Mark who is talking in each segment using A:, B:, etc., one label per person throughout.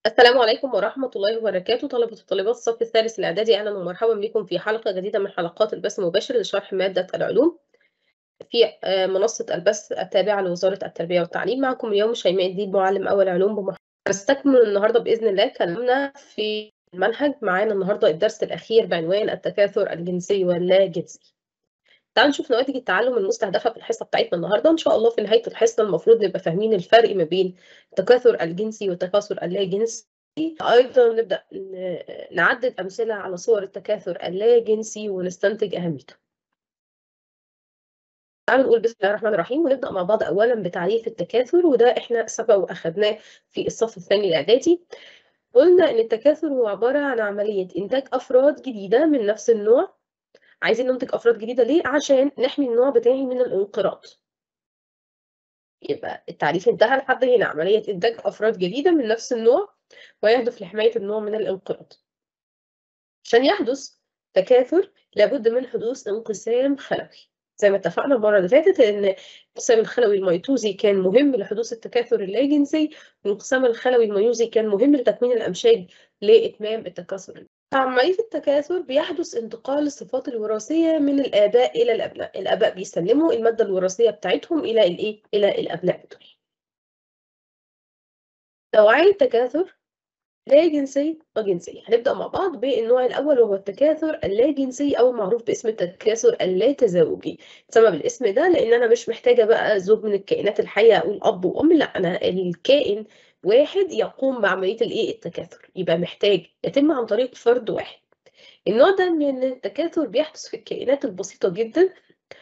A: السلام عليكم ورحمة الله وبركاته طلبة وطالبات الصف الثالث الإعدادي أهلا ومرحبا بكم في حلقة جديدة من حلقات البث المباشر لشرح مادة العلوم في آه، منصة البث التابعة لوزارة التربية والتعليم معكم اليوم شيماء الدين معلم أول علوم بمحافظة نستكمل النهاردة بإذن الله كلامنا في المنهج معانا النهاردة الدرس الأخير بعنوان التكاثر الجنسي واللا جنسي تعالوا نشوف نواتج التعلم المستهدفة في الحصة بتاعتنا النهاردة إن شاء الله في نهاية الحصة المفروض نبقى فاهمين الفرق ما بين التكاثر الجنسي والتكاثر اللا جنسي أيضا نبدأ نعدد أمثلة على صور التكاثر اللا جنسي ونستنتج أهميته تعالوا نقول بسم الله الرحمن الرحيم ونبدأ مع بعض أولا بتعريف التكاثر وده إحنا سبق وأخدناه في الصف الثاني الإعدادي قلنا إن التكاثر هو عبارة عن عملية إنتاج أفراد جديدة من نفس النوع عايزين ننتج أفراد جديدة ليه؟ عشان نحمي النوع بتاعي من الانقراض يبقى التعريف انتهى لحد هنا عملية إنتاج أفراد جديدة من نفس النوع ويهدف لحماية النوع من الانقراض عشان يحدث تكاثر لابد من حدوث انقسام خلوي زي ما اتفقنا المرة اللي فاتت إن الانقسام الخلوي الميتوزي كان مهم لحدوث التكاثر اللاجنسي والانقسام الخلوي الميوزي كان مهم لتكوين الأمشاج لإتمام التكاثر عملية التكاثر بيحدث انتقال الصفات الوراثية من الآباء إلى الأبناء الآباء بيسلموا المادة الوراثية بتاعتهم إلى الإيه؟ إلى الأبناء بتوعهم نوعي التكاثر لا جنسي وجنسي هنبدأ مع بعض بالنوع الأول وهو التكاثر اللا جنسي أو معروف باسم التكاثر اللا تزاوجي تسمى بالاسم ده لأن أنا مش محتاجة بقى زوج من الكائنات الحية أقول أب وأم لا أنا الكائن واحد يقوم بعملية الإيه التكاثر يبقى محتاج يتم عن طريق فرد واحد النوع ده من التكاثر بيحدث في الكائنات البسيطة جدا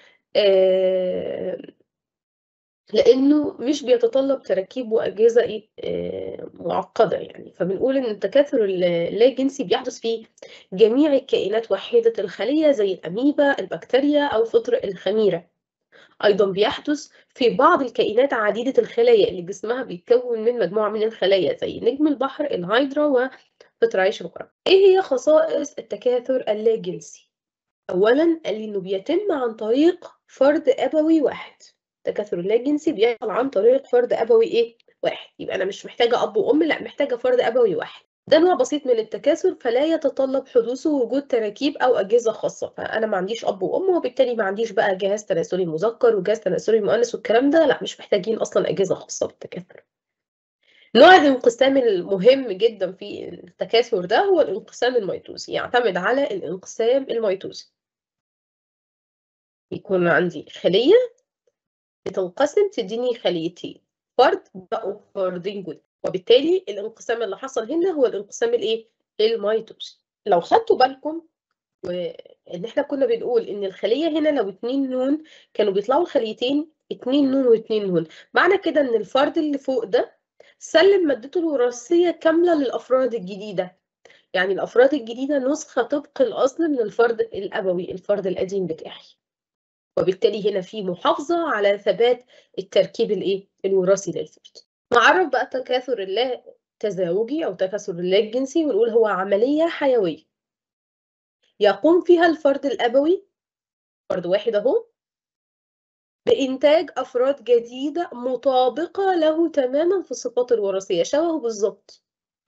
A: آه لانه مش بيتطلب تراكيب واجهزه ايه آه معقده يعني فبنقول ان التكاثر اللا جنسي بيحدث في جميع الكائنات وحيده الخليه زي الاميبا البكتيريا او فطر الخميره ايضا بيحدث في بعض الكائنات عديده الخلايا اللي جسمها بيتكون من مجموعه من الخلايا زي نجم البحر الهيدرا وفطر عيش الغراب ايه هي خصائص التكاثر اللا جنسي اولا قال انه بيتم عن طريق فرد ابوي واحد التكاثر اللاجنسي بيحصل عن طريق فرد ابوي ايه واحد يبقى انا مش محتاجه اب وام لا محتاجه فرد ابوي واحد ده نوع بسيط من التكاثر فلا يتطلب حدوثه وجود تراكيب او اجهزه خاصه فانا ما عنديش اب وام وبالتالي ما عنديش بقى جهاز تناسلي مذكر وجهاز تناسلي مؤنث والكلام ده لا مش محتاجين اصلا اجهزه خاصه بالتكاثر نوع الانقسام المهم جدا في التكاثر ده هو الانقسام الميتوزي يعتمد على الانقسام الميتوزي يكون عندي خليه بتنقسم تديني خليتين فرد بقوا فردين جدد وبالتالي الانقسام اللي حصل هنا هو الانقسام الايه الميتوز لو خدتوا بالكم وان احنا كنا بنقول ان الخليه هنا لو اتنين نون كانوا بيطلعوا الخليتين اتنين نون واتنين نون معنى كده ان الفرد اللي فوق ده سلم مادته الوراثيه كامله للافراد الجديده يعني الافراد الجديده نسخه طبق الاصل من الفرد الابوي الفرد القديم بتاعي وبالتالي هنا في محافظة على ثبات التركيب الايه الوراثي للفرد نعرف بقى التكاثر اللا تزاوجي أو تكاثر اللا الجنسي ونقول هو عملية حيوية يقوم فيها الفرد الأبوي فرد واحد أهو بإنتاج أفراد جديدة مطابقة له تماما في الصفات الوراثية شبهه بالظبط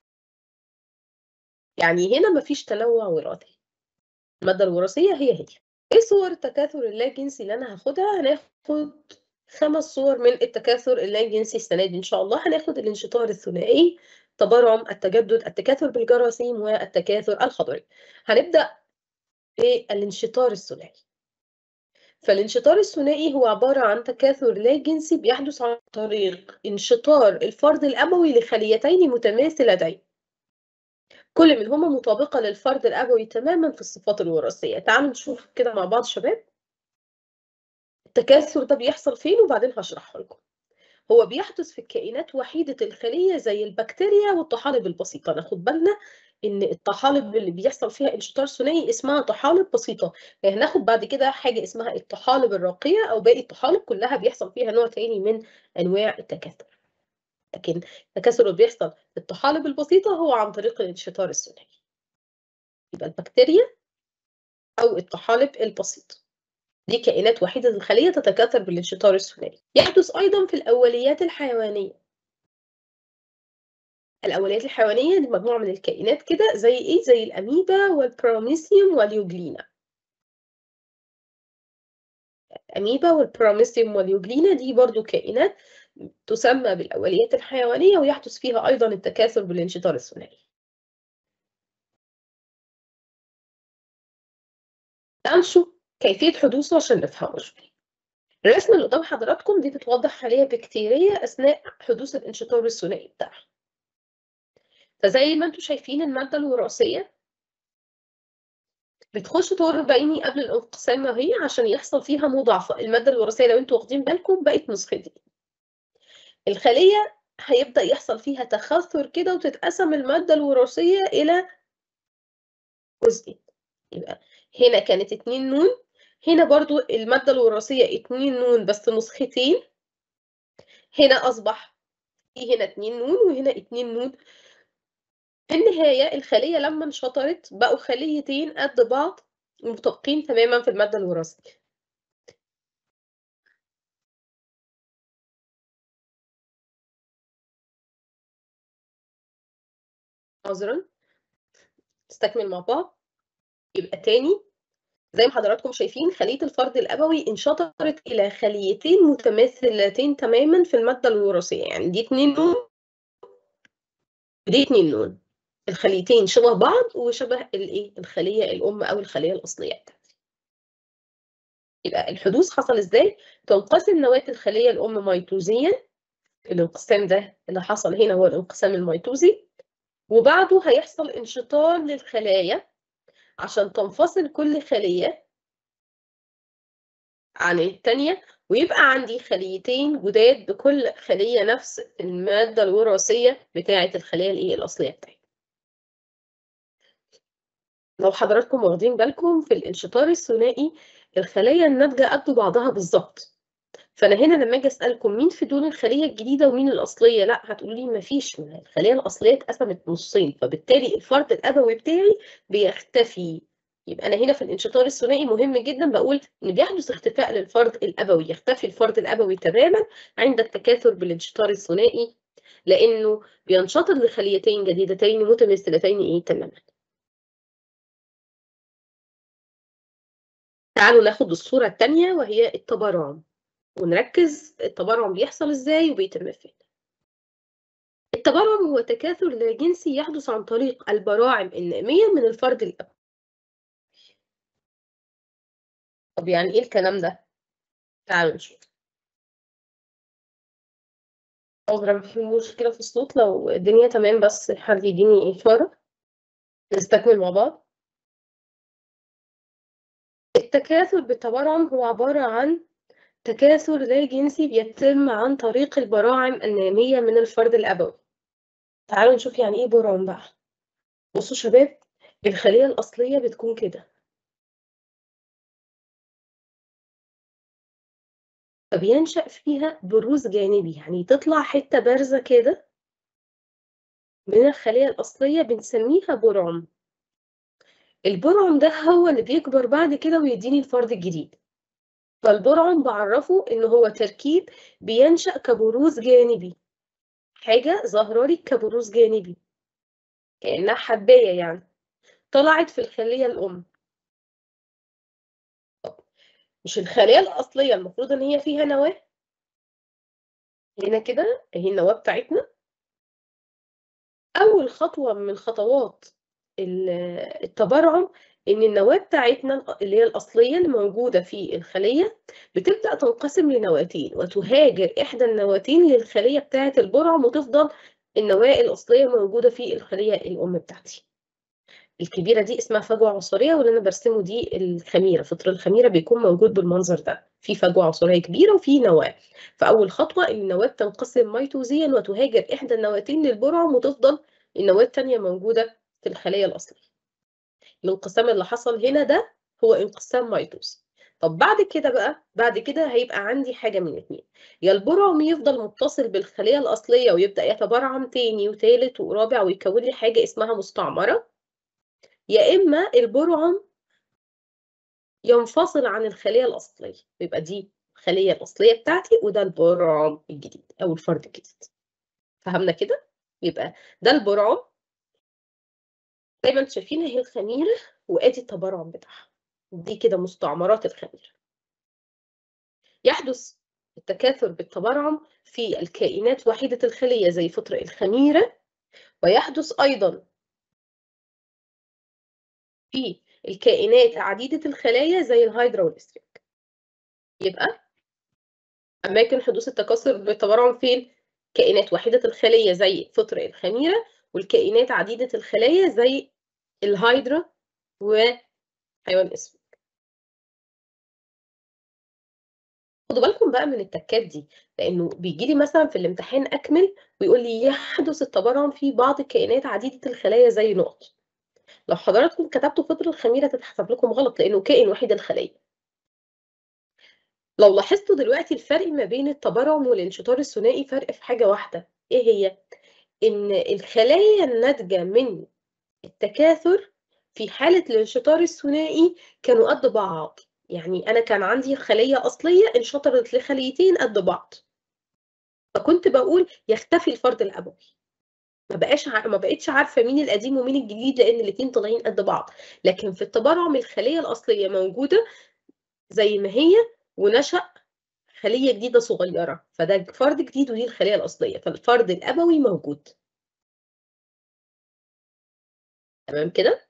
A: يعني هنا مفيش تنوع وراثي المادة الوراثية هي هي ايه صور التكاثر اللاجنسي اللي انا هاخدها هناخد خمس صور من التكاثر اللاجنسي السنه دي ان شاء الله هناخد الانشطار الثنائي تبرعم التجدد التكاثر بالجراثيم والتكاثر الخضري هنبدا بالانشطار الثنائي فالانشطار الثنائي هو عبارة عن تكاثر لا جنسي بيحدث عن طريق انشطار الفرد الأبوي لخليتين متماثلتين كل منهما مطابقة للفرد الأبوي تماما في الصفات الوراثية تعالوا نشوف كده مع بعض شباب التكاثر ده بيحصل فين وبعدين هشرحه لكم هو بيحدث في الكائنات وحيدة الخلية زي البكتيريا والطحالب البسيطة ناخد بالنا إن الطحالب اللي بيحصل فيها انشطار ثنائي اسمها طحالب بسيطة يعني هناخد بعد كده حاجة اسمها الطحالب الراقية أو باقي الطحالب كلها بيحصل فيها نوع تاني من أنواع التكاثر لكن التكاثر اللي بيحصل في الطحالب البسيطة هو عن طريق الانشطار الثنائي يبقى البكتيريا أو الطحالب البسيطة دي كائنات وحيدة الخلية تتكاثر بالانشطار الثنائي يحدث أيضا في الأوليات الحيوانية الأوليات الحيوانية دي مجموعة من الكائنات كده زي إيه؟ زي الأميبا والبراميسيوم واليوجلينا. الأميبا والبراميسيوم واليوجلينا دي برضه كائنات تسمى بالأوليات الحيوانية ويحدث فيها أيضًا التكاثر بالانشطار الثنائي. تعالوا نشوف كيفية حدوثه عشان نفهمه شوية. الرسمة اللي قدام حضراتكم دي بتوضح خلية بكتيرية أثناء حدوث الانشطار الثنائي بتاعها. فزي ما أنتم شايفين المادة الوراثية بتخش طور بيني قبل الانقسام أهي عشان يحصل فيها مضاعفة، المادة الوراثية لو أنتم واخدين بالكم بقت نسختين. الخلية هيبدأ يحصل فيها تخثر كده وتتقسم المادة الوراثية إلى جزئين. يبقى هنا كانت 2 نون، هنا برضه المادة الوراثية 2 نون بس نسختين. هنا أصبح في هنا 2 نون وهنا 2 نون. في النهاية الخلية لما انشطرت بقوا خليتين قد بعض متطابقين تمامًا في المادة الوراثية. عذرًا. نستكمل مع بعض. يبقى تاني زي ما حضراتكم شايفين خلية الفرد الأبوي انشطرت إلى خليتين متماثلتين تمامًا في المادة الوراثية، يعني دي 2 نون ودي 2 نون. الخليتين شبه بعض وشبه الإيه؟ الخلية الأم أو الخلية الأصلية بتاعتي. يبقى الحدوث حصل إزاي؟ تنقسم نواة الخلية الأم ميتوزيًا، الانقسام ده اللي حصل هنا هو الانقسام الميتوزي، وبعده هيحصل انشطار للخلايا عشان تنفصل كل خلية عن التانية ويبقى عندي خليتين جداد بكل خلية نفس المادة الوراثية بتاعة الخلية الإيه؟ الأصلية بتاعتنا. لو حضراتكم واخدين بالكم في الانشطار الثنائي الخلايا الناتجة قد بعضها بالضبط. فأنا هنا لما آجي أسألكم مين في دول الخلية الجديدة ومين الأصلية؟ لأ هتقولوا لي ما فيش الخلية الأصلية اتقسمت نصين، فبالتالي الفرد الأبوي بتاعي بيختفي. يبقى أنا هنا في الانشطار الثنائي مهم جدًا باقول إن بيحدث اختفاء للفرد الأبوي، يختفي الفرد الأبوي تمامًا عند التكاثر بالانشطار الثنائي لإنه بينشطر لخليتين جديدتين متماثلتين إيه؟ تمامًا. تعالوا ناخد الصورة التانية وهي التبرعم، ونركز التبرعم بيحصل إزاي وبيتم فين. التبرعم هو تكاثر لا جنسي يحدث عن طريق البراعم النامية من الفرد الأبوي. طب يعني إيه الكلام ده؟ تعالوا نشوف. عذرًا في مشكلة في الصوت لو الدنيا تمام بس حد يديني إشارة. نستكمل مع بعض. التكاثر بالتبرعم هو عبارة عن تكاثر لا جنسي بيتم عن طريق البراعم النامية من الفرد الأبوي. تعالوا نشوف يعني إيه برعم بقى. بصوا شباب الخلية الأصلية بتكون كده. فبينشأ فيها بروز جانبي، يعني تطلع حتة بارزة كده من الخلية الأصلية بنسميها برعم. البرعم ده هو اللي بيكبر بعد كده ويديني الفرد الجديد. فالبرعم باعرّفه إن هو تركيب بينشأ كبروز جانبي. حاجة ظاهرة لي كبروز جانبي. كأنها حباية يعني، طلعت في الخلية الأم. مش الخلية الأصلية المفروض إن هي فيها نواة؟ هنا كده أهي النواة بتاعتنا. أول خطوة من خطوات ال التبرعم إن النواة بتاعتنا اللي هي الأصلية اللي موجودة في الخلية بتبدأ تنقسم لنواتين، وتهاجر إحدى النواتين للخلية بتاعة البرعم وتفضل النواة الأصلية موجودة في الخلية الأم بتاعتي. الكبيرة دي اسمها فجوة عصارية واللي أنا بارسمه دي الخميرة، فطر الخميرة بيكون موجود بالمنظر ده، في فجوة عصارية كبيرة وفي نواة. فأول خطوة إن النواة بتنقسم ميتوزيًا وتهاجر إحدى النواتين للبرعم وتفضل النواة التانية موجودة في الخلية الأصلية. الانقسام اللي حصل هنا ده هو انقسام ميتوزي. طب بعد كده بقى، بعد كده هيبقى عندي حاجة من الاتنين، يا البرعم يفضل متصل بالخلية الأصلية ويبدأ يتبرعم تاني وتالت ورابع ويكوّن لي حاجة اسمها مستعمرة، يا إما البرعم ينفصل عن الخلية الأصلية، يبقى دي الخلية الأصلية بتاعتي وده البرعم الجديد أو الفرد الجديد. فهمنا كده؟ يبقى ده البرعم زي ما انتم شايفين اهي الخميرة وادي التبرعم بتاعها دي كده مستعمرات الخميرة يحدث التكاثر بالتبرعم في الكائنات وحيدة الخلية زي فطر الخميرة ويحدث أيضا في الكائنات عديدة الخلايا زي الهايدرا والإستريك يبقى أماكن حدوث التكاثر بالتبرعم فين؟ كائنات وحيدة الخلية زي فطر الخميرة والكائنات عديدة الخلايا زي الهايدرا وحيوان الأسود خدوا بالكم بقى من التكات دي لانه بيجي لي مثلا في الامتحان اكمل ويقول لي يحدث التبرعم في بعض الكائنات عديده الخلايا زي نقط لو حضراتكم كتبتوا فطر الخميره تتحسب لكم غلط لانه كائن وحيد الخليه لو لاحظتوا دلوقتي الفرق ما بين التبرعم والانشطار الثنائي فرق في حاجه واحده ايه هي ان الخلايا الناتجه من التكاثر في حاله الانشطار الثنائي كانوا قد بعض يعني انا كان عندي خليه اصليه انشطرت لخليتين قد بعض فكنت بقول يختفي الفرد الابوي ما بقاش ع... ما بقتش عارفه مين القديم ومين الجديد لان الاثنين طالعين قد بعض لكن في التبرعم الخليه الاصليه موجوده زي ما هي ونشأ خليه جديده صغيره فده فرد جديد ودي الخليه الاصليه فالفرد الابوي موجود تمام كده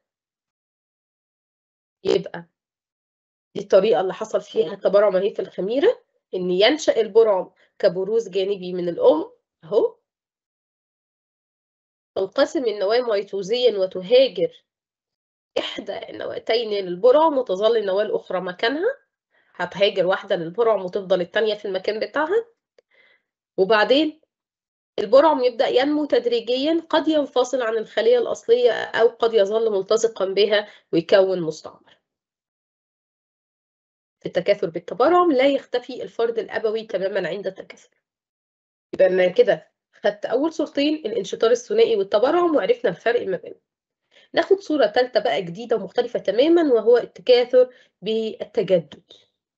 A: يبقى دي الطريقة اللي حصل فيها التبرعم اهي في الخميرة إن ينشأ البرعم كبروز جانبي من الأم أهو تنقسم النواة ميتوزيا وتهاجر إحدى النواتين للبرعم وتظل النواة الأخرى مكانها هتهاجر واحدة للبرعم وتفضل التانية في المكان بتاعها وبعدين البرعم يبدأ ينمو تدريجيا قد ينفصل عن الخلية الأصلية أو قد يظل ملتصقا بها ويكون مستعمر في التكاثر بالتبرعم لا يختفي الفرد الأبوي تماما عند التكاثر يبقى أنا كده خدت أول صورتين الانشطار الثنائي والتبرعم وعرفنا الفرق ما بينهم ناخد صورة ثالثة بقى جديدة ومختلفة تماما وهو التكاثر بالتجدد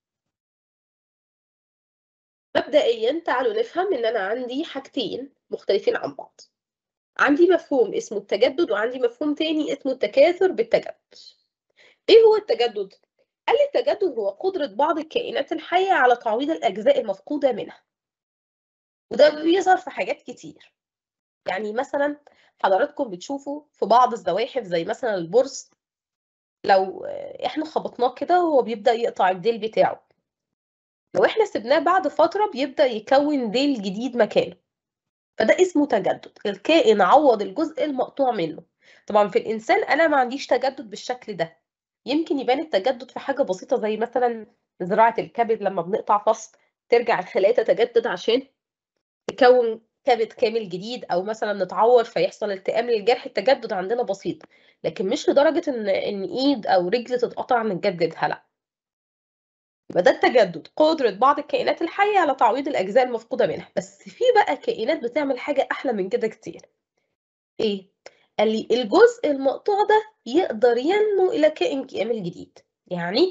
A: مبدئيا تعالوا نفهم ان انا عندي حاجتين مختلفين عن بعض عندي مفهوم اسمه التجدد وعندي مفهوم تاني اسمه التكاثر بالتجدد ايه هو التجدد قال لي التجدد هو قدرة بعض الكائنات الحية على تعويض الأجزاء المفقودة منها وده بيظهر في حاجات كتير يعني مثلا حضراتكم بتشوفوا في بعض الزواحف زي مثلا البرص لو احنا خبطناه كده هو بيبدأ يقطع الديل بتاعه لو احنا سبناه بعد فترة بيبدأ يكون ديل جديد مكانه فده اسمه تجدد الكائن عوض الجزء المقطوع منه طبعا في الإنسان أنا ما عنديش تجدد بالشكل ده يمكن يبان التجدد في حاجة بسيطة زي مثلا زراعة الكبد لما بنقطع فص ترجع الخلايا تتجدد عشان تكون كبد كامل جديد او مثلا نتعور فيحصل التئام للجرح التجدد عندنا بسيط لكن مش لدرجة ان ان ايد او رجل تتقطع نجددها لا يبقى ده التجدد قدرة بعض الكائنات الحية على تعويض الأجزاء المفقودة منها بس في بقى كائنات بتعمل حاجة أحلى من كده كتير إيه؟ قال لي الجزء المقطوع ده يقدر ينمو إلى كائن كامل جديد يعني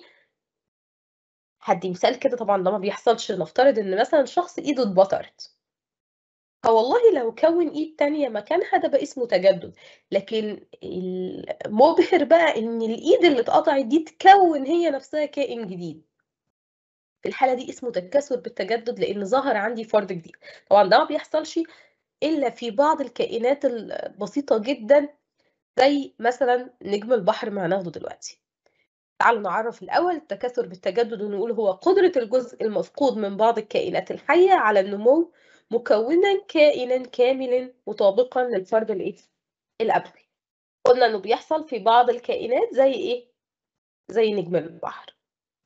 A: هدي مثال كده طبعا ده ما بيحصلش نفترض إن مثلا شخص إيده اتبطرت فوالله لو كون ايد تانية مكانها ده بقى اسمه تجدد لكن المبهر بقى ان الايد اللي اتقطعت دي تكون هي نفسها كائن جديد في الحالة دي اسمه تكاثر بالتجدد لان ظهر عندي فرد جديد طبعا ده ما بيحصلش الا في بعض الكائنات البسيطة جدا زي مثلا نجم البحر ما هناخده دلوقتي تعالوا نعرف الأول التكاثر بالتجدد ونقول هو قدرة الجزء المفقود من بعض الكائنات الحية على النمو مكونا كائنا كاملا مطابقا للفرد الايه الابوي قلنا انه بيحصل في بعض الكائنات زي ايه زي نجم البحر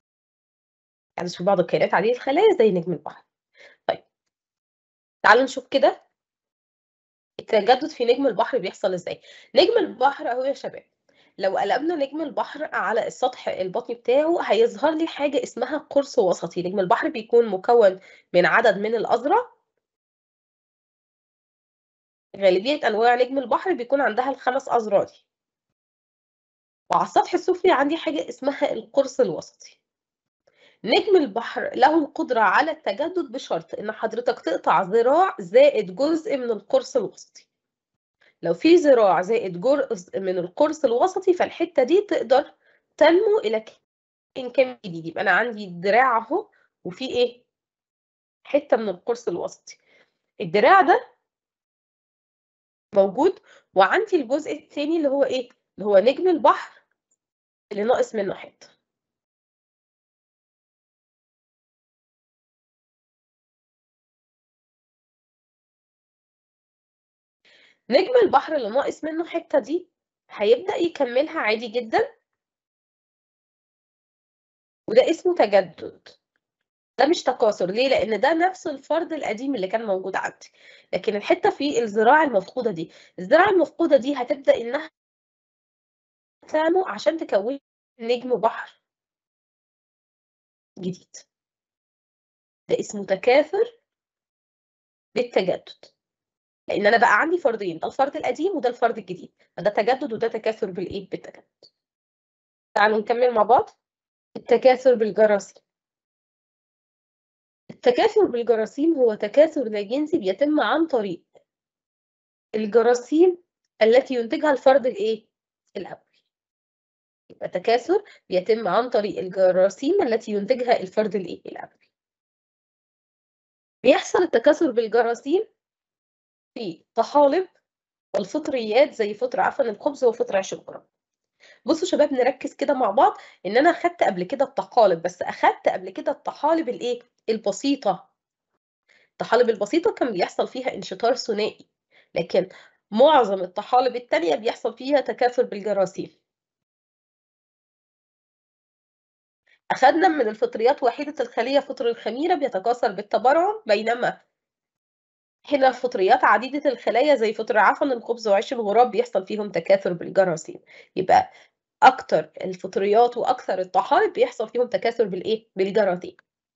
A: يعني في بعض الكائنات عديدة الخلايا زي نجم البحر طيب تعالوا نشوف كده التجدد في نجم البحر بيحصل ازاي نجم البحر اهو يا شباب لو قلبنا نجم البحر على السطح البطني بتاعه هيظهر لي حاجة اسمها قرص وسطي نجم البحر بيكون مكون من عدد من الأذرع غالبية أنواع نجم البحر بيكون عندها الخمس أذرع دي وعلى السطح السفلي عندي حاجة اسمها القرص الوسطي نجم البحر له القدرة على التجدد بشرط إن حضرتك تقطع ذراع زائد جزء من القرص الوسطي لو في ذراع زائد جزء من القرص الوسطي فالحتة دي تقدر تنمو إلى كائن كامل جديد يبقى أنا عندي الدراع أهو وفي إيه حتة من القرص الوسطي الدراع ده موجود وعندي الجزء الثاني اللي هو إيه اللي هو نجم البحر اللي ناقص منه حتة نجم البحر اللي ناقص منه حتة دي هيبدأ يكملها عادي جدا وده اسمه تجدد ده مش تكاثر ليه لان ده نفس الفرد القديم اللي كان موجود عندي لكن الحته في الزراعه المفقوده دي الزراعه المفقوده دي هتبدا انها تنمو عشان تكون نجم بحر جديد ده اسمه تكاثر بالتجدد لان انا بقى عندي فردين ده الفرد القديم وده الفرد الجديد فده تجدد وده تكاثر بالايه بالتجدد تعالوا نكمل مع بعض التكاثر بالجراثيم التكاثر بالجراثيم هو تكاثر لا جنسي بيتم عن طريق الجراثيم التي ينتجها الفرد الايه الاول يبقى تكاثر بيتم عن طريق الجراثيم التي ينتجها الفرد الايه الاول بيحصل التكاثر بالجراثيم في طحالب والفطريات زي فطر عفن الخبز وفطر عيش القرى بصوا شباب نركز كده مع بعض ان انا اخدت قبل كده الطحالب بس اخدت قبل كده الطحالب الايه البسيطه الطحالب البسيطه كان بيحصل فيها انشطار ثنائي لكن معظم الطحالب التانية بيحصل فيها تكاثر بالجراثيم أخذنا من الفطريات وحيدة الخلية فطر الخميرة بيتكاثر بالتبرعم بينما هنا فطريات عديدة الخلايا زي فطر عفن الخبز وعيش الغراب بيحصل فيهم تكاثر بالجراثيم يبقى أكتر الفطريات وأكثر الطحالب بيحصل فيهم تكاثر بالإيه؟ بالجراثيم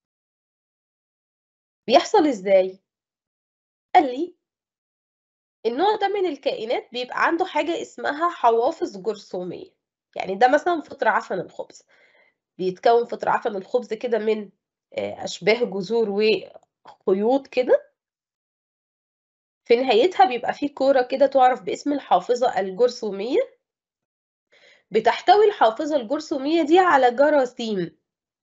A: بيحصل إزاي؟ قال لي النوع ده من الكائنات بيبقى عنده حاجة اسمها حوافظ جرثومية يعني ده مثلا فطر عفن الخبز بيتكون فطر عفن الخبز كده من أشباه جذور وخيوط كده في نهايتها بيبقى فيه كورة كده تعرف باسم الحافظة الجرثومية بتحتوي الحافظة الجرثومية دي على جراثيم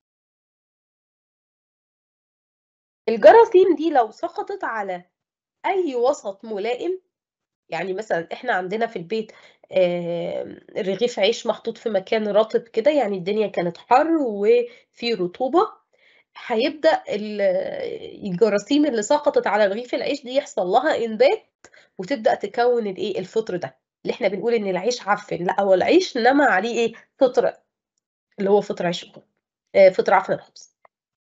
A: الجراثيم دي لو سقطت على أي وسط ملائم يعني مثلا احنا عندنا في البيت رغيف عيش محطوط في مكان رطب كده يعني الدنيا كانت حر وفي رطوبة هيبدأ الجراثيم اللي سقطت على رغيف العيش دي يحصل لها انبات وتبدأ تكون الايه الفطر ده اللي احنا بنقول ان العيش عفن لا هو العيش نما عليه ايه فطر اللي هو فطر عيش فطر عفن الخبز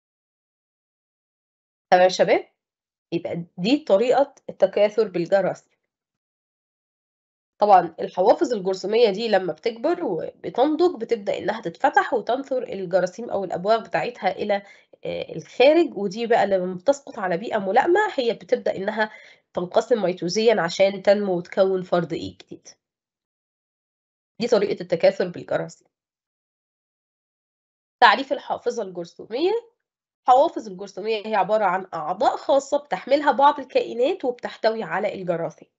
A: تمام يا شباب يبقى دي طريقة التكاثر بالجراثيم طبعا الحوافظ الجرثومية دي لما بتكبر وبتنضج بتبدأ إنها تتفتح وتنثر الجراثيم أو الأبواق بتاعتها إلى الخارج ودي بقى لما بتسقط على بيئة ملائمة هي بتبدأ إنها تنقسم ميتوزيا عشان تنمو وتكون فرد إيه جديد دي طريقة التكاثر بالجراثيم تعريف الحافظة الجرثومية الحوافظ الجرثومية هي عبارة عن أعضاء خاصة بتحملها بعض الكائنات وبتحتوي على الجراثيم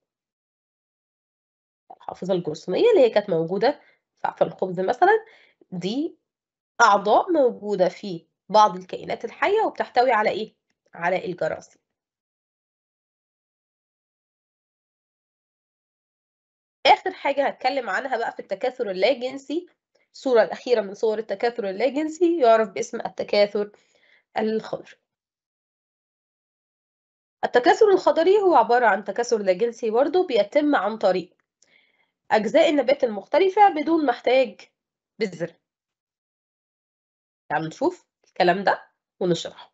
A: الحافظة الجرثومية اللي هي كانت موجودة في عفن الخبز مثلا دي أعضاء موجودة في بعض الكائنات الحية وبتحتوي على إيه؟ على الجراثيم آخر حاجة هتكلم عنها بقى في التكاثر اللاجنسي الصورة الأخيرة من صور التكاثر اللاجنسي يعرف باسم التكاثر الخضري التكاثر الخضري هو عبارة عن تكاثر لاجنسي برضه بيتم عن طريق أجزاء النبات المختلفة بدون ما احتاج بذر تعالوا نشوف الكلام ده ونشرحه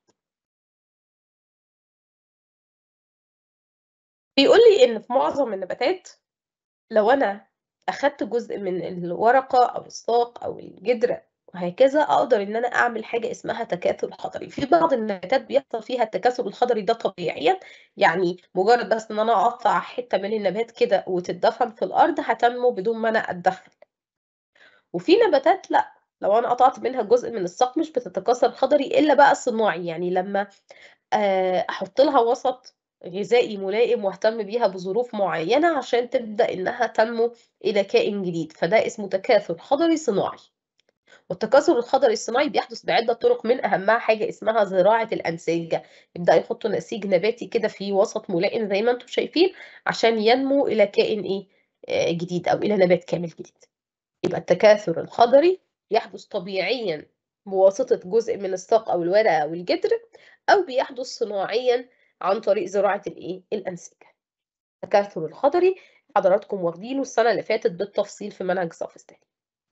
A: بيقول لي إن في معظم النباتات لو أنا أخدت جزء من الورقة أو الساق أو الجدر وهكذا أقدر إن أنا أعمل حاجة اسمها تكاثر خضري في بعض النباتات بيحصل فيها التكاثر الخضري ده طبيعيا يعني مجرد بس إن أنا أقطع حتة من النبات كده وتتدفن في الأرض هتنمو بدون ما أنا أتدخل وفي نباتات لأ لو أنا قطعت منها جزء من الساق مش بتتكاثر خضري إلا بقى صناعي يعني لما أحط لها وسط غذائي ملائم واهتم بيها بظروف معينة عشان تبدأ إنها تنمو إلى كائن جديد فده اسمه تكاثر حضري صناعي والتكاثر الحضري الصناعي بيحدث بعدة طرق من أهمها حاجة اسمها زراعة الأنسجة يبدأ يحطوا نسيج نباتي كده في وسط ملائم زي ما انتم شايفين عشان ينمو إلى كائن إيه آه، جديد أو إلى نبات كامل جديد يبقى التكاثر الحضري يحدث طبيعيا بواسطة جزء من الساق أو الورقة أو الجدر أو بيحدث صناعيا عن طريق زراعة الإيه الأنسجة التكاثر الحضري حضراتكم واخدينه السنة اللي فاتت بالتفصيل في منهج صف الثاني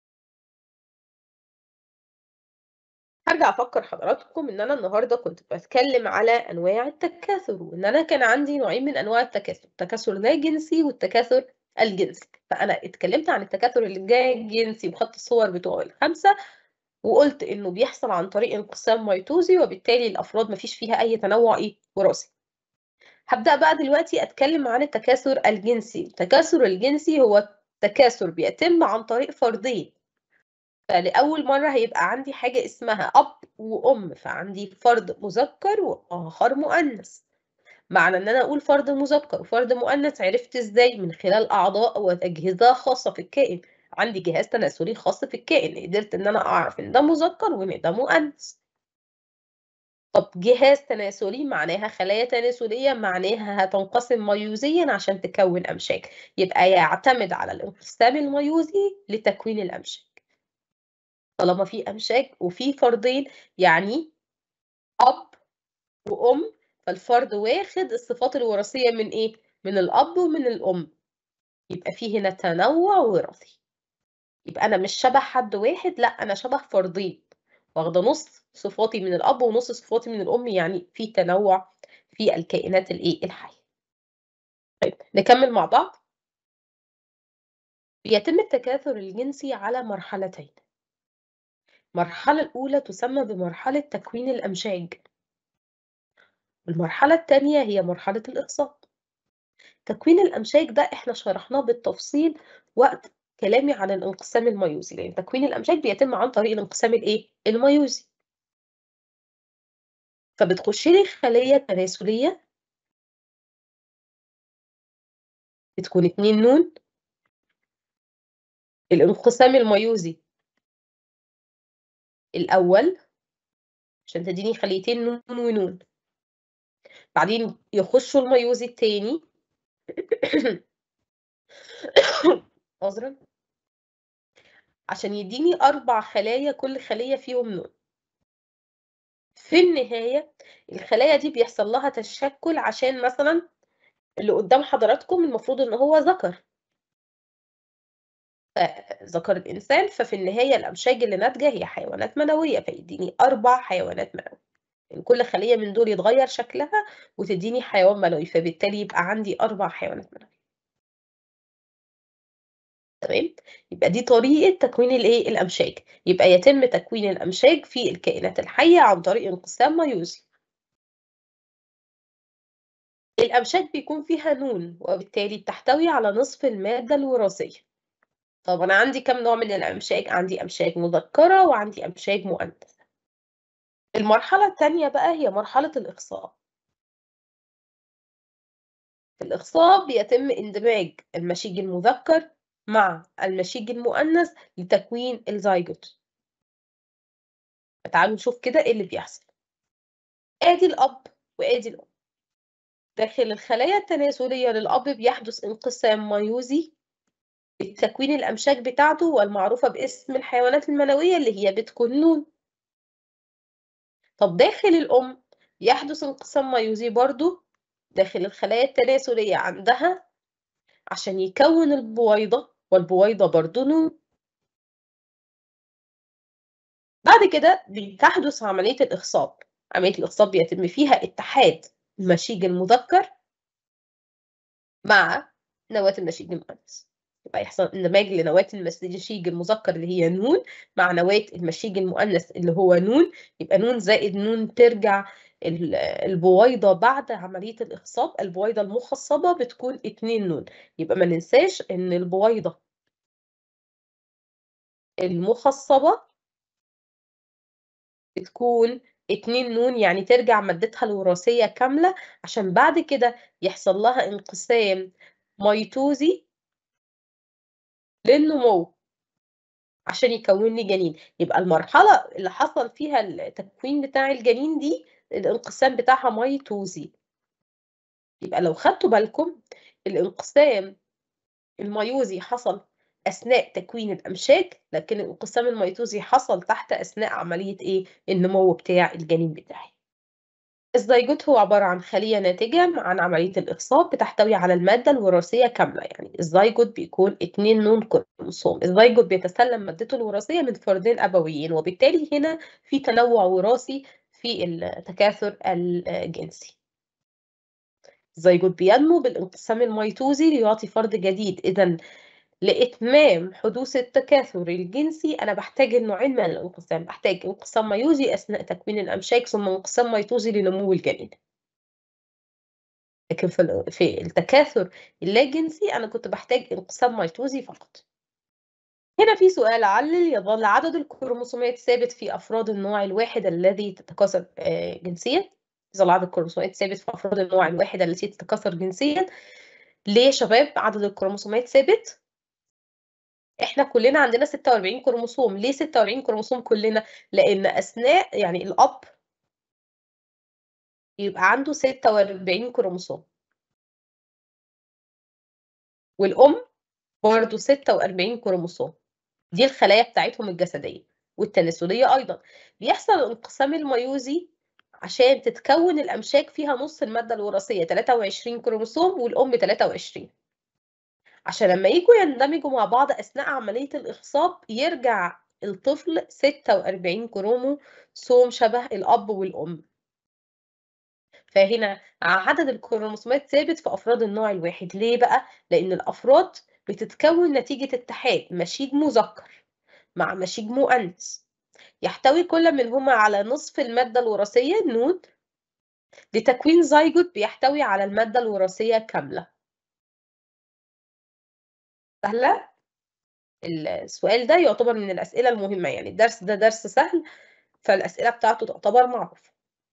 A: هرجع افكر حضراتكم ان انا النهارده كنت بتكلم على انواع التكاثر وان انا كان عندي نوعين من انواع التكاثر التكاثر لا جنسي والتكاثر الجنسي فانا اتكلمت عن التكاثر الجنسي بخط الصور بتوع الخمسه وقلت انه بيحصل عن طريق انقسام ميتوزي وبالتالي الافراد مفيش فيها اي تنوع ايه وراثي هبدا بقى دلوقتي اتكلم عن التكاثر الجنسي التكاثر الجنسي هو تكاثر بيتم عن طريق فردين فلأول مرة هيبقى عندي حاجة اسمها أب وأم فعندي فرد مذكر وآخر مؤنث معنى إن أنا أقول فرد مذكر وفرد مؤنث عرفت إزاي من خلال أعضاء وأجهزة خاصة في الكائن عندي جهاز تناسلي خاص في الكائن قدرت إن أنا أعرف إن ده مذكر وإن ده مؤنث طب جهاز تناسلي معناها خلايا تناسلية معناها هتنقسم ميوزيا عشان تكون أمشاج يبقى يعتمد على الانقسام الميوزي لتكوين الأمشاج طالما في أمشاج وفي فردين يعني أب وأم فالفرد واخد الصفات الوراثية من إيه؟ من الأب ومن الأم يبقى في هنا تنوع وراثي يبقى أنا مش شبه حد واحد لا أنا شبه فردين واخدة نص صفاتي من الأب ونص صفاتي من الأم يعني في تنوع في الكائنات الإيه الحية طيب نكمل مع بعض بيتم التكاثر الجنسي على مرحلتين المرحلة الأولى تسمى بمرحلة تكوين الأمشاج المرحلة الثانية هي مرحلة الإخصاب تكوين الأمشاج ده إحنا شرحناه بالتفصيل وقت كلامي عن الانقسام الميوزي لأن تكوين الأمشاج بيتم عن طريق الانقسام الإيه؟ الميوزي فبتخش لي خلية تناسلية بتكون اتنين نون الانقسام الميوزي الأول عشان تديني خليتين نون ونون بعدين يخشوا الميوزي التاني عذرا عشان يديني أربع خلايا كل خلية فيهم نون في النهاية الخلايا دي بيحصل لها تشكل عشان مثلا اللي قدام حضراتكم المفروض ان هو ذكر ذكر الإنسان ففي النهاية الأمشاج اللي ناتجة هي حيوانات منوية فيديني أربع حيوانات منوية يعني كل خلية من دول يتغير شكلها وتديني حيوان منوي فبالتالي يبقى عندي أربع حيوانات منوية تمام يبقى دي طريقة تكوين الايه الأمشاج يبقى يتم تكوين الأمشاج في الكائنات الحية عن طريق انقسام ميوزي الأمشاج بيكون فيها نون وبالتالي بتحتوي على نصف المادة الوراثية طب أنا عندي كم نوع من الأمشاج عندي أمشاج مذكرة وعندي أمشاج مؤنثة المرحلة الثانية بقى هي مرحلة الإخصاب في الإخصاب بيتم اندماج المشيج المذكر مع المشيج المؤنث لتكوين الزيجوت تعالوا نشوف كده ايه اللي بيحصل ادي الاب وادي الام داخل الخلايا التناسلية للأب بيحدث انقسام ميوزي لتكوين الأمشاج بتاعته والمعروفة باسم الحيوانات المنوية اللي هي بتكون نون طب داخل الأم يحدث انقسام ميوزي برضو داخل الخلايا التناسلية عندها عشان يكون البويضة والبويضة برضو نون بعد كده بتحدث عملية الإخصاب عملية الإخصاب بيتم فيها اتحاد المشيج المذكر مع نواة المشيج المؤنث يبقى يحصل اندماج لنواة المشيج المذكر اللي هي نون مع نواة المشيج المؤنث اللي هو نون يبقى نون زائد نون ترجع البويضة بعد عملية الإخصاب البويضة المخصبة بتكون اتنين نون يبقى ما ننساش إن البويضة المخصبة بتكون 2 نون يعني ترجع مادتها الوراثية كاملة عشان بعد كده يحصل لها انقسام ميتوزي للنمو عشان يكون لي جنين يبقى المرحلة اللي حصل فيها التكوين بتاع الجنين دي الانقسام بتاعها ميتوزي يبقى لو خدتوا بالكم الانقسام الميوزي حصل أثناء تكوين الأمشاج لكن الانقسام الميتوزي حصل تحت أثناء عملية إيه النمو بتاع الجنين بتاعي الزيجوت هو عبارة عن خلية ناتجة عن عملية الإخصاب بتحتوي على المادة الوراثية كاملة يعني الزيجوت بيكون 2 نون كروموسوم الزيجوت بيتسلم مادته الوراثية من فردين أبويين وبالتالي هنا في تنوع وراثي في التكاثر الجنسي الزيجوت بينمو بالانقسام الميتوزي ليعطي فرد جديد إذا لإتمام حدوث التكاثر الجنسي أنا بحتاج النوعين من الانقسام بحتاج انقسام ميوزي أثناء تكوين الأمشاج ثم انقسام ميتوزي لنمو الجنين لكن في في التكاثر اللاجنسي أنا كنت بحتاج انقسام ميتوزي فقط هنا في سؤال علل يظل عدد الكروموسومات ثابت في أفراد النوع الواحد الذي تتكاثر جنسيا يظل عدد الكروموسومات ثابت في أفراد النوع الواحد التي تتكاثر جنسيا ليه يا شباب عدد الكروموسومات ثابت احنا كلنا عندنا 46 كروموسوم ليه 46 كروموسوم كلنا لان اثناء يعني الاب يبقى عنده 46 كروموسوم والام برضه 46 كروموسوم دي الخلايا بتاعتهم الجسديه والتناسليه ايضا بيحصل الانقسام الميوزي عشان تتكون الامشاج فيها نص الماده الوراثيه 23 كروموسوم والام 23 عشان لما يجوا يندمجوا مع بعض أثناء عملية الإخصاب يرجع الطفل 46 كروموسوم شبه الأب والأم فهنا عدد الكروموسومات ثابت في أفراد النوع الواحد ليه بقى؟ لأن الأفراد بتتكون نتيجة اتحاد مشيج مذكر مع مشيج مؤنث يحتوي كل منهما على نصف المادة الوراثية نون لتكوين زيجوت بيحتوي على المادة الوراثية كاملة سهلة السؤال ده يعتبر من الأسئلة المهمة يعني الدرس ده درس سهل فالأسئلة بتاعته تعتبر معروفة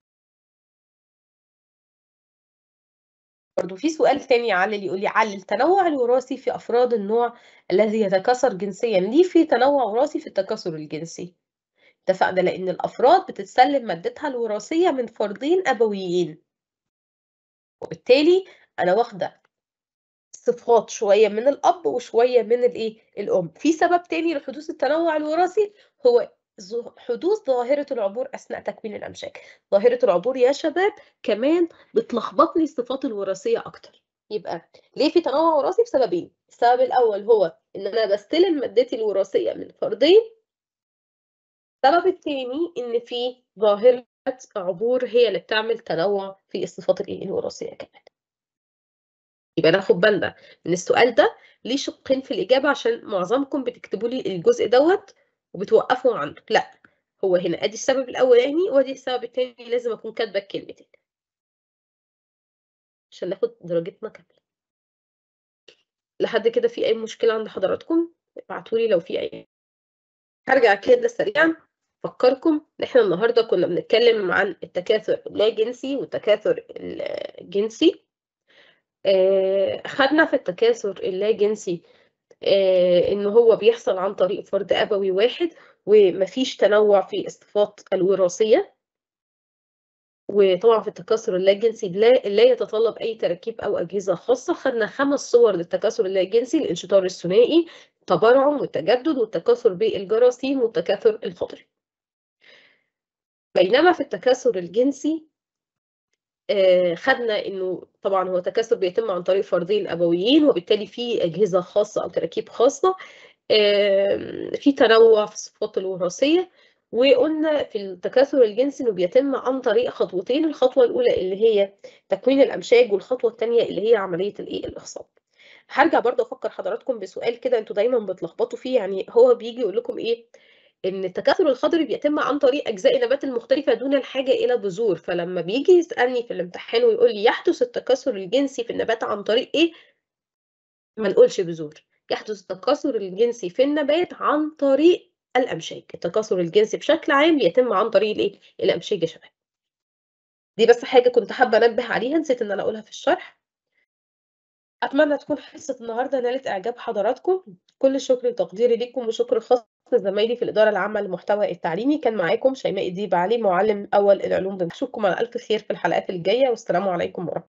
A: برضو في سؤال تاني علل يقول لي علل التنوع الوراثي في أفراد النوع الذي يتكاثر جنسيا ليه في تنوع وراثي في التكاثر الجنسي اتفقنا لأن الأفراد بتتسلم مادتها الوراثية من فردين أبويين وبالتالي أنا واخدة صفات شوية من الأب وشوية من الإيه الأم في سبب تاني لحدوث التنوع الوراثي هو حدوث ظاهرة العبور أثناء تكوين الأمشاج ظاهرة العبور يا شباب كمان بتلخبط لي الصفات الوراثية أكتر يبقى ليه في تنوع وراثي بسببين السبب الأول هو إن أنا بستلم مادتي الوراثية من فردين السبب الثاني إن في ظاهرة عبور هي اللي بتعمل تنوع في الصفات الوراثية كمان يبقى ناخد بالنا من السؤال ده ليه شقين في الإجابة عشان معظمكم بتكتبوا لي الجزء دوت وبتوقفوا عنده لا هو هنا ادي السبب الاولاني وادي السبب الثاني لازم اكون كاتبه الكلمتين عشان ناخد درجتنا كامله لحد كده في اي مشكله عند حضراتكم ابعتوا لي لو في اي هرجع كده سريعا افكركم ان احنا النهارده كنا بنتكلم عن التكاثر اللا جنسي والتكاثر الجنسي خدنا في التكاثر اللا جنسي ان هو بيحصل عن طريق فرد ابوي واحد ومفيش تنوع في الصفات الوراثيه وطبعا في التكاثر اللاجنسي لا, لا يتطلب اي تركيب او اجهزه خاصه خدنا خمس صور للتكاثر اللاجنسي الانشطار الثنائي التبرعم والتجدد والتكاثر بالجراثيم والتكاثر الفطري بينما في التكاثر الجنسي خدنا انه طبعا هو تكاثر بيتم عن طريق فردين ابويين وبالتالي في اجهزه خاصه او تراكيب خاصه في تنوع في الصفات الوراثيه وقلنا في التكاثر الجنسي انه بيتم عن طريق خطوتين الخطوه الاولى اللي هي تكوين الامشاج والخطوه الثانيه اللي هي عمليه الايه الاخصاب هرجع برضه افكر حضراتكم بسؤال كده انتوا دايما بتلخبطوا فيه يعني هو بيجي يقول لكم ايه ان التكاثر الخضري بيتم عن طريق اجزاء النبات المختلفه دون الحاجه الى بذور فلما بيجي يسالني في الامتحان ويقول لي يحدث التكاثر الجنسي في النبات عن طريق ايه ما نقولش بذور يحدث التكاثر الجنسي في النبات عن طريق الأمشاج، التكاثر الجنسي بشكل عام يتم عن طريق الإيه، الأمشاج يا شباب. دي بس حاجة كنت حابة أنبّه عليها نسيت إن أنا أقولها في الشرح. أتمنى تكون حصة النهارده نالت إعجاب حضراتكم، كل الشكر وتقديري ليكم وشكر خاص لزمايلي في الإدارة العامة للمحتوى التعليمي، كان معاكم شيماء الديب علي معلم أول العلوم أشوفكم على ألف خير في الحلقات الجاية والسلام عليكم ورحمة